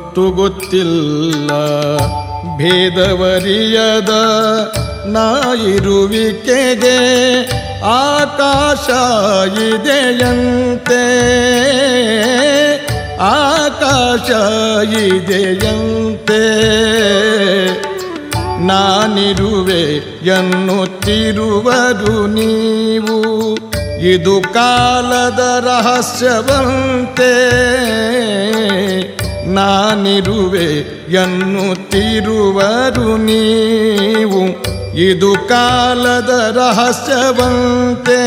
ಗೊತ್ತು ಗೊತ್ತಿಲ್ಲ ಭೇದವರಿಯದ ನಾಯಿರುವಿಕೆಗೆ ಆಕಾಶ ಇದೆಯಂತೆ ಆಕಾಶ ಇದೆಯಂತೆ ನಾನಿರುವೆ ಎನ್ನುತ್ತಿರುವರು ನೀವು ಇದು ಕಾಲದ ರಹಸ್ಯವಂತೆ ನಾನಿರುವೆ ಎನ್ನುತ್ತಿರುವರು ನೀವು ಇದು ಕಾಲದ ರಹಸ್ಯವಂತೆ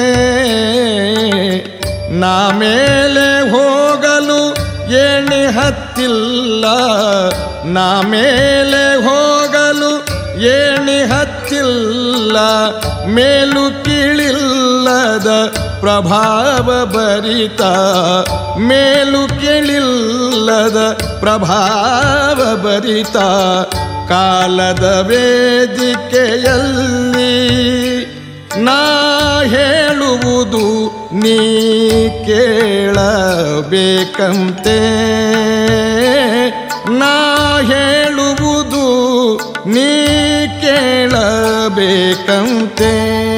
ನಾ ಮೇಲೆ ಹೋಗಲು ಏಣಿ ಹತ್ತಿಲ್ಲ ನಾ ಮೇಲೆ ಹೋಗಲು ಏಣಿ ಹತ್ತಿಲ್ಲ ಮೇಲು ಕೀಳಿಲ್ಲದ ಪ್ರಭಾವ ಭರಿತ ಮೇಲು ಕೀಳಿಲ್ಲದ ಪ್ರಭಾವ ಭರಿತ ಕಾಲದ ವೇದಿಕೆಯಲ್ಲಿ ನಾ ಹೇಳುವುದು ನೀ ಕೇಳಬೇಕಂತೆ ನಾ ಹೇಳುವುದು ನೀ ಕೇಳಬೇಕಂತೆ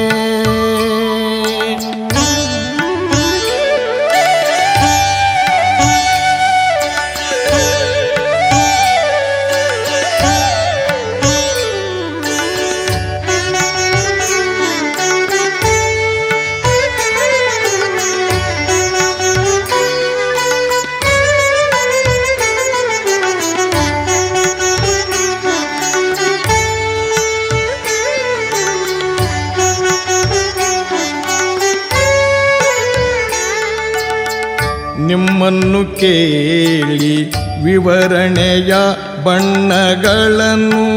ನಿಮ್ಮನ್ನು ಕೇಳಿ ವಿವರಣೆಯ ಬಣ್ಣಗಳನ್ನು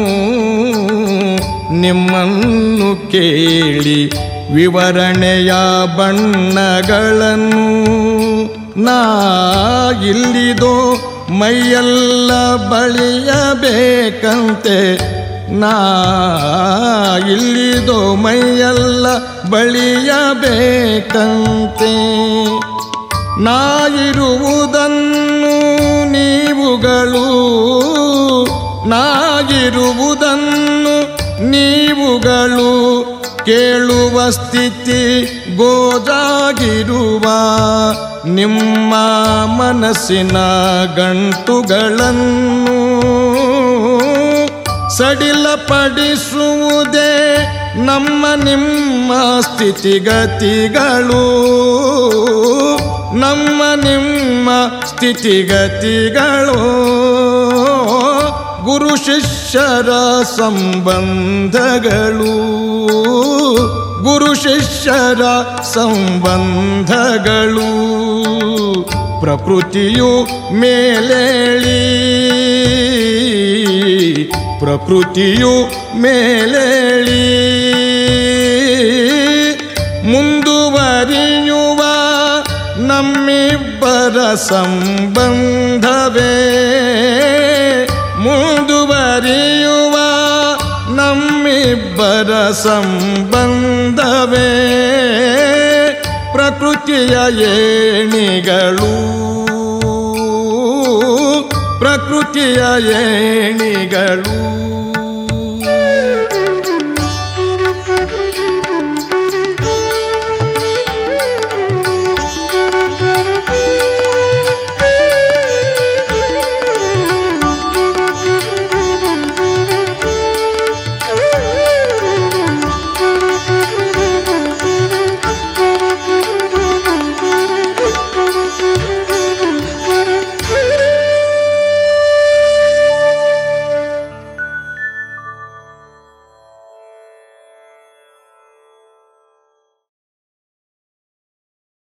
ನಿಮ್ಮನ್ನು ಕೇಳಿ ವಿವರಣೆಯ ಬಣ್ಣಗಳನ್ನು ನಾ ಇಲ್ಲಿದೋ ಮೈಯೆಲ್ಲ ಬಳಿಯಬೇಕಂತೆ ನಾ ಇಲ್ಲಿದೋ ಮೈಯೆಲ್ಲ ಬಳಿಯಬೇಕಂತೆ ನಾ ಇರುವುದನ್ನು ನೀವುಗಳು ನಾ ಇರುವುದನ್ನು ನೀವುಗಳು ಕೇಳುವ ಸ್ಥಿತಿ ಗೋಜಾಗಿರುವ ನಿಮ್ಮ ಮನಸ್ಸಿನ ಗಂಟುಗಳನ್ನು ಸಡಿಲಪಡಿಸುವುದೇ ನಮ್ಮ ನಿಮ್ಮ ಸ್ಥಿತಿಗತಿಗಳು ನಮ್ಮ ನಿಮ್ಮ ಸ್ಥಿತಿಗತಿಗಳು ಗುರು ಶಿಷ್ಯರ ಸಂಬಂಧಗಳು ಗುರು ಶಿಷ್ಯರ ಸಂಬಂಧಗಳು ಪ್ರಕೃತಿಯು ಮೇಲೇಳಿ ಪ್ರಕೃತಿಯು ಮೇಲೇಳಿ ಮುಂದುವರಿಯುವ ನಮ್ಮಿಬ್ಬರ ಸಂಬಂಧವೇ ಮುಂದುವರಿಯುವ ನಮ್ಮಿಬ್ಬರ ಸಂಬಂಧವೇ ಪ್ರಕೃತಿಯ ಏಣಿಗಳು ಪ್ರಕೃತಿಯ ಏಣಿಗಳು